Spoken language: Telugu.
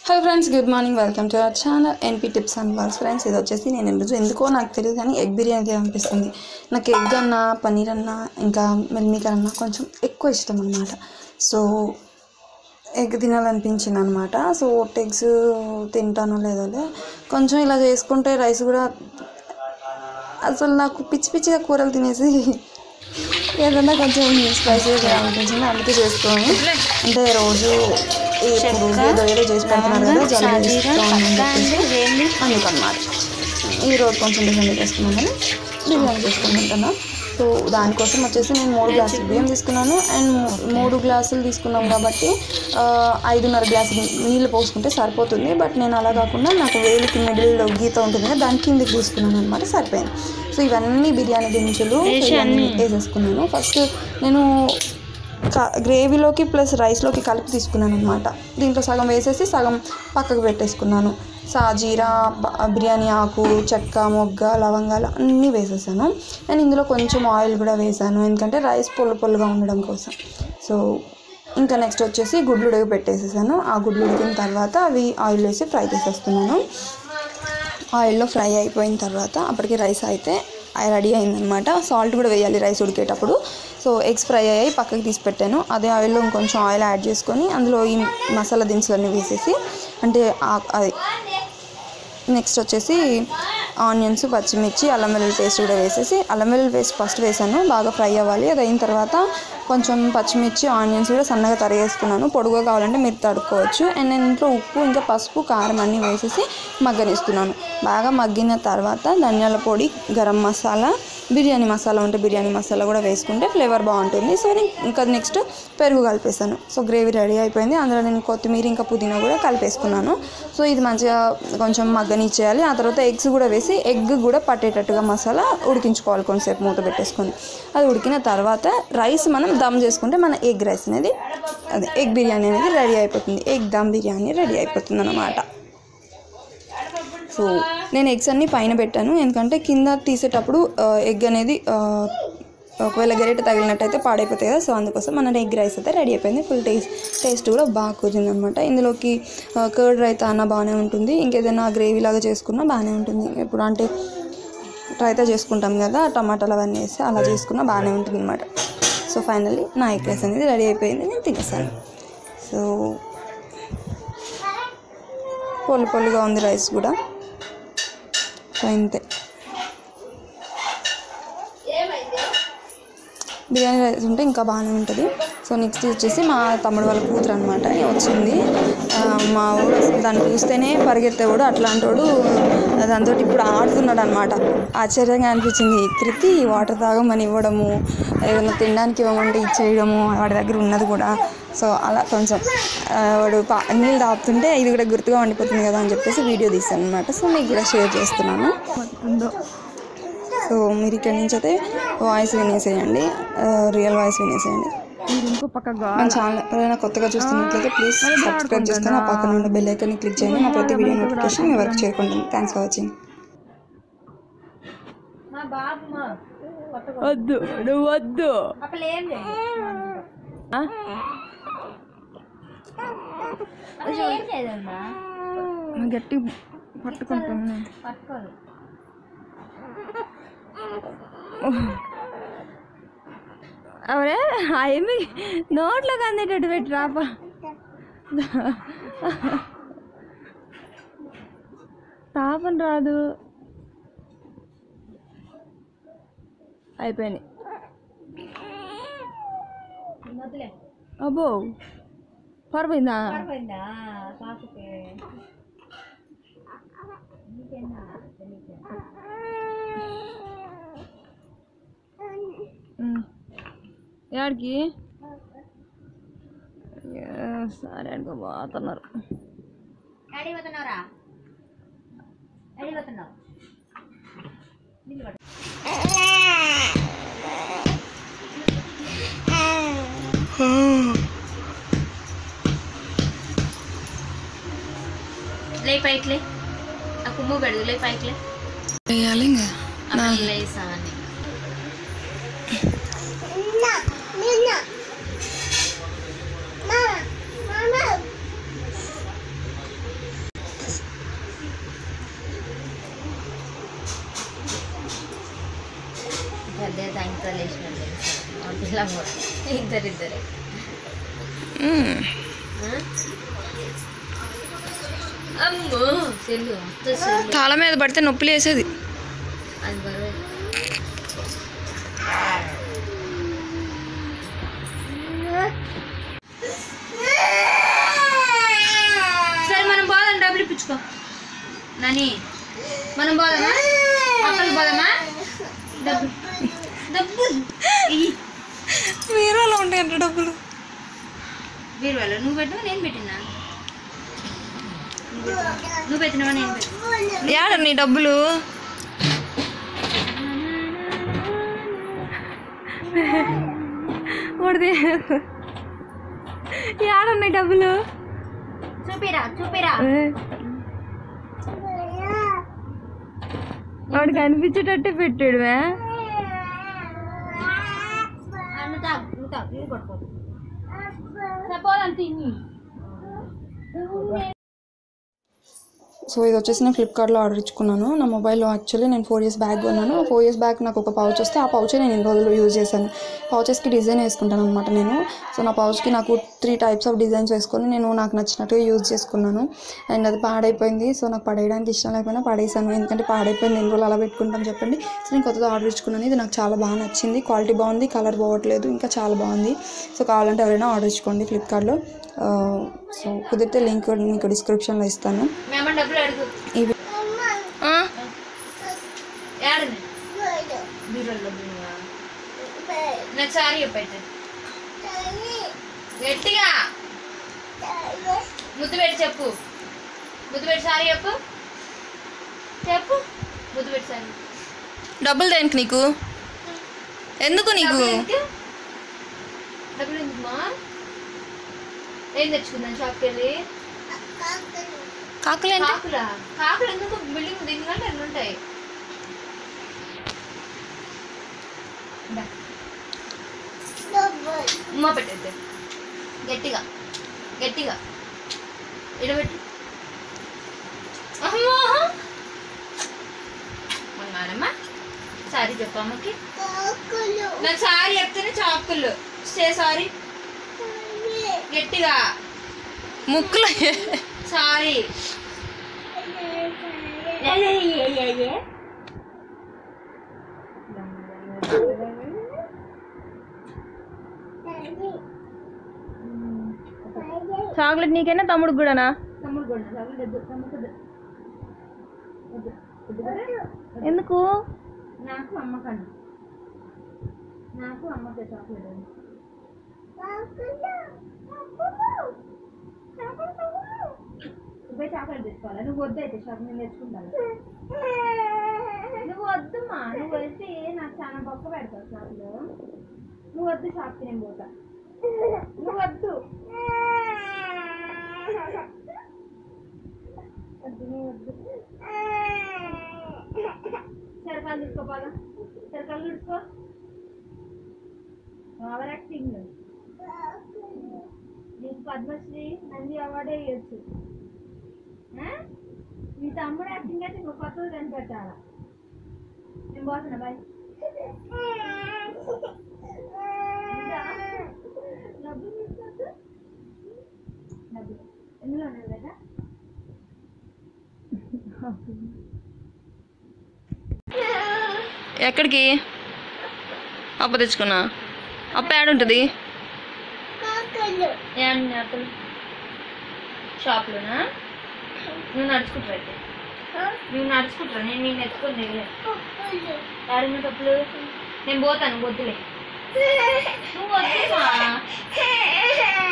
Hello friends good morning welcome to our channel NP tips and balls friends ఇది వచ్చేసి నేను ఈరోజు ఎందుకో నాకు తెలియదు కానీ ఎగ్ బిర్యానీ అనిపిస్తుంది నాకు ఎగ్ అన్నా పన్నీర్ అన్నా ఇంకా మిల్మీకర్ అన్నా కొంచెం ఎక్కువ ఇష్టం అనమాట సో ఎగ్ తినాలనిపించింది అనమాట సో ఎగ్స్ తింటానో లేదో కొంచెం ఇలా చేసుకుంటే రైస్ కూడా అసలు నాకు పిచ్చి పిచ్చిగా కూరలు తినేసి ఏదన్నా కొంచెం స్పైసీగా చేయాలనిపించింది అందుకే చేసుకోను అంటే రోజు ఇప్పుడు ఏదో ఏదో చేసి పెడుతున్నారు కదా జలుబు చేస్తామని చెప్పేసి అందుకన్నమాట ఈ రోజు కొంచెం డిఫరెంట్ చేసుకున్నాను బిర్యానీ చేసుకుంటున్నా సో దానికోసం వచ్చేసి నేను మూడు గ్లాసులు బియ్యం తీసుకున్నాను అండ్ మూడు గ్లాసులు తీసుకున్నాం కాబట్టి ఆ, ఐదున్నర గ్లాసులు నీళ్ళు పోసుకుంటే సరిపోతుంది బట్ నేను అలా కాకుండా నాకు వేలికి మిడిల్ గీత ఉంటుంది కదా దాని కిందకి తీసుకున్నాను అనమాట సరిపోయింది సో ఇవన్నీ బిర్యానీ దినుసులు ఇవన్నీ వేసేసుకున్నాను ఫస్ట్ నేను క- గ్రేవీలోకి ప్లస్ రైస్లోకి కలిపి తీసుకున్నాను అనమాట దీంట్లో సగం వేసేసి సగం పక్కకు పెట్టేసుకున్నాను సాజీరా బ- బిర్యానీ ఆకు చెక్క మొగ్గ లవంగాలు అన్నీ వేసేసాను అండ్ ఇందులో కొంచెం ఆయిల్ కూడా వేసాను ఎందుకంటే రైస్ పొల్లు పొల్లుగా ఉండడం కోసం సో ఇంకా నెక్స్ట్ వచ్చేసి గుడ్లు ఉడక పెట్టేసేసాను ఆ గుడ్లు ఉడికిన తర్వాత అవి ఆయిల్ వేసి ఫ్రై చేసేస్తున్నాను ఆయిల్లో ఫ్రై అయిపోయిన తర్వాత అప్పటికి రైస్ అయితే అది రెడీ అయిందనమాట సాల్ట్ కూడా వేయాలి రైస్ ఉడికేటప్పుడు సో ఎగ్స్ ఫ్రై అయ్యాయి పక్కకి తీసి పెట్టాను అదే ఆయిల్లో ఇంకొంచెం ఆయిల్ యాడ్ చేసుకొని అందులో ఈ మసాలా దినుసులన్నీ వేసేసి అంటే ఆ- అది నెక్స్ట్ వచ్చేసి ఆనియన్స్ పచ్చిమిర్చి అల్లం వెల్లుల్లి పేస్ట్ కూడా వేసేసి అల్లం వెల్లుల్లి పేస్ట్ ఫస్ట్ వేసాను బాగా ఫ్రై అవ్వాలి అది అయిన తర్వాత కొంచెం పచ్చిమిర్చి ఆనియన్స్ కూడా సన్నగా తరిగేసుకున్నాను పొడుగా కావాలంటే మీరు తడుకోవచ్చు అండ్ నేను ఇంట్లో ఉప్పు ఇంకా పసుపు కారం అన్నీ వేసేసి మగ్గనిస్తున్నాను బాగా మగ్గిన తర్వాత ధనియాల పొడి గరం మసాలా బిర్యానీ మసాలా ఉంటే బిర్యానీ మసాలా కూడా వేసుకుంటే ఫ్లేవర్ బాగుంటుంది సో నేను ఇంకా నెక్స్ట్ పెరుగు కలిపేసాను సో గ్రేవీ రెడీ అయిపోయింది అందులో నేను కొత్తిమీర ఇంకా పుదీనా కూడా కలిపేసుకున్నాను సో ఇది మంచిగా కొంచెం మగ్గనిచ్చేయాలి ఆ తర్వాత ఎగ్స్ కూడా వేసి ఎగ్ కూడా పట్టేటట్టుగా మసాలా ఉడికించుకోవాలి కొంచెంసేపు మూత పెట్టేసుకొని అది ఉడికిన తర్వాత రైస్ మనం దమ్ చేసుకుంటే మన ఎగ్ రైస్ అనేది అదే ఎగ్ బిర్యానీ అనేది రెడీ అయిపోతుంది ఎగ్ దమ్ బిర్యానీ రెడీ అయిపోతుంది అన్నమాట సో నేను ఎగ్స్ అన్నీ పైన పెట్టాను ఎందుకంటే కింద తీసేటప్పుడు ఎగ్ అనేది ఆ, ఒకవేళ గరిట తగిలినట్టయితే పాడైపోతాయి కదా సో అందుకోసం మన ఎగ్ రైస్ అయితే రెడీ అయిపోయింది ఫుల్ టేస్ట్ టేస్ట్ కూడా బాగా కుదిరింది అనమాట ఇందులోకి కర్డ్ రైతా అన్న బాగానే ఉంటుంది ఇంకేదైనా గ్రేవీ లాగా చేసుకున్నా బాగానే ఉంటుంది ఇప్పుడు అంటే రైతా చేసుకుంటాం కదా టమాటాలు అవన్నీ వేసి అలా చేసుకున్నా బాగానే ఉంటుంది అనమాట సో ఫైనల్లీ నా ఎగ్ రైస్ అనేది రెడీ అయిపోయింది నేను తినేసాను సో పొల్లు పొల్లుగా ఉంది రైస్ కూడా సో ఇంతే బిర్యానీ రైస్ ఉంటే ఇంకా బాగానే ఉంటుంది సో నెక్స్ట్ వచ్చేసి మా తమ్ముడు వాళ్ళ కూతురు అనమాట వచ్చింది ఆ, మా ఊరు దాన్ని చూస్తేనే పరిగెత్తేవాడు అట్లాంటోడు దాంతో ఇప్పుడు ఆడుతున్నాడు అనమాట ఆశ్చర్యంగా అనిపించింది కృతి వాటర్ తాగమని ఇవ్వడము ఏదైనా తినడానికి ఇవ్వమంటే ఇచ్చేయడము వాడి దగ్గర ఉన్నది కూడా సో అలా కొంచెం ఆ, వాడు పా నీళ్ళు తాగుతుంటే ఇది కూడా గుర్తుగా ఉండిపోతుంది కదా అని చెప్పేసి వీడియో తీసాను అనమాట సో మీకు కూడా షేర్ చేస్తున్నాను సో మీరు ఇక్కడి నుంచి అయితే వాయిస్ వినేసేయండి రియల్ వాయిస్ వినేసేయండి ఇంకో పక్క మన ఛానల్ ఎవరైనా కొత్తగా చూస్తున్నట్లయితే ప్లీజ్ సబ్స్క్రైబ్ చేసుకొని ఆ పక్కన ఉన్న బెల్ ఐకాన్ని క్లిక్ చేయండి నా ప్రతి వీడియో నోటిఫికేషన్ మీ వరకు చేరుకుంటుంది థ్యాంక్స్ ఫర్ వాచింగ్ వద్దు నువ్వు వద్దు ఆ? గట్టి పట్టుకుంటున్నా అవరే ఏమి నోట్లోకి అందేటట్టు పెట్టి రాపా తాపని రాదు అయిపోయినాయి అబ్బో పడిపోయిందా ఉమ్. యాడికి అయ్యో, సరే అనుకో పోతున్నారు అడిగిపోతున్నావురా అడిగిపోతున్నావు లే పైకిలే ఆ కుమ్ము పెడదు లే పైకిలే వేయాలి ఇంకా లేసావని సాయంత్రం లేచినట్టు పిల్ల కూడా ఇద్దరిద్దరే మ్మ్. అమ్మో చెల్లు అంత చెల్లు తల మీద పడితే నొప్పి లేసేది అది బరువు సరే మనం పోదాం డబ్బులు ఇప్పించుకో నాని మనం పోదామా అక్కడికి పోదామా డబ్బులు డబ్బులు ఇయ్యి. మీరులో ఉంటాయంట డబ్బులు బీరువాలో నువ్వు పెట్టినా నేను పెట్టినా నువ్వు పెట్టినావా నేను పెట్టినా యాడ నీ డబ్బులు ఉడిది ఏడున్నాయి డబ్బులు చూపిరా చూపిరా వాడు కనిపించేటట్టే పెట్టాడువే నువ్వు తాగు నువ్వు తాగు ఇది పట్టుకోదు పోదాం తిని సో ఇది వచ్చేసి నేను ఫ్లిప్కార్ట్లో ఆర్డర్ ఇచ్చుకున్నాను నా మొబైల్లో యాక్చువల్లీ నేను ఫోర్ ఇయర్స్ బ్యాక్ కొన్నాను ఫోర్ ఇయర్స్ బ్యాక్ నాకు ఒక పౌచ్ వస్తే ఆ పౌచే నేను ఇన్ని రోజులు యూజ్ చేశాను పౌచెస్కి డిజైన్ వేసుకుంటాను అనమాట నేను సో నా పౌచ్కి నాకు త్రీ టైప్స్ ఆఫ్ డిజైన్స్ వేసుకొని నేను నాకు నచ్చినట్టుగా యూజ్ చేసుకున్నాను అండ్ అది పాడైపోయింది సో నాకు పడేయడానికి ఇష్టం లేకపోయినా పడేసాను ఎందుకంటే పాడైపోయింది ఎన్ని రోజులు అలా పెట్టుకుంటాం చెప్పండి సో నేను కొత్తగా ఆర్డర్ ఇచ్చుకున్నాను ఇది నాకు చాలా బాగా నచ్చింది క్వాలిటీ బాగుంది కలర్ పోవట్లేదు ఇంకా చాలా బాగుంది సో కావాలంటే ఎవరైనా ఆర్డర్ ఇచ్చుకోండి ఫ్లిప్కార్ట్లో సో కుదిరితే లింక్ మీకు డిస్క్రిప్షన్లో ఇస్తాను మేము డబ్బులు అడుగు ఇవి ఏడని బీరువాలో బీరువా నాకు సారీ చెప్పైతే గట్టిగా ముద్దు పెట్టి చెప్పు ముద్దు పెట్టి సారీ చెప్పు చెప్పు ముద్దు పెట్టి సారీ డబ్బులు దేనికి నీకు ఎందుకు నీకు డబ్బులు ఎందుకు డబ్బులు ఎందుకు మా ఏం తెచ్చుకుందాం షాప్కి వెళ్ళి కాకులేంటి కాకులా కాకులు ఎందుకు బిల్డింగ్ దీనికంటే ఎన్ని ఉంటాయి దా. ఉమ్మ పెట్టేద్దే గట్టిగా గట్టిగా ఇడబెట్టు అమ్మా నానమ్మ సారీ చెప్పు అమ్మకి నాకు సారీ చెప్తేనే చాకులు సే సారీ గట్టిగా ముక్కులో సారీ చాక్లెట్ నీకైనా తమ్ముడికి కూడానా తమ్ముడు కూడా చాక్లెట్ వద్దు తమ్ముడు వద్దు. వద్దు. వద్దు కదా? ఎందుకు నాకు అమ్మకన్నా నాకు అమ్మకే చాక్లెట్ వద్దు. నువ్వు పోయి చాక్లెట్ తెచ్చుకోవాలా నువ్వు వద్దు అయితే షాప్ నేను తెచ్చుకుంటాను నువ్వు వద్దుమా నువ్వు వెళ్తే నాకు చాలా గొప్ప పెడతావు షాప్లో నువ్వు వద్దు షాప్కి నేను పోతా నువ్వు వద్దు వద్దు నువ్వు వద్దు సరకాలు తీసుకోపోదా సరకాలు తీసుకో ఓవర్ యాక్టింగ్ నీకు పద్మశ్రీ నంది అవార్డే ఇవ్వచ్చు మీ తమ్ముడు యాక్టింగ్ అయితే నువ్వు కొత్తగా కనిపెట్టాలా నేను పోతున్నా బాయ్ డబ్బులు తీసుకోవద్దు డబ్బులు ఎందులో ఉన్నది కదా ఎక్కడికి అప్ప తెచ్చుకున్నా అప్ప ఏడుంటుంది ఏమన్నా అతను షాప్లోనా నువ్వు నడుచుకుంటారా అయితే నువ్వు నడుచుకుంటారా నేను నేను ఎత్తుకొని ఎవరైనా తప్పులు నేను పోతాను వద్దులే నువ్వు వద్దుమా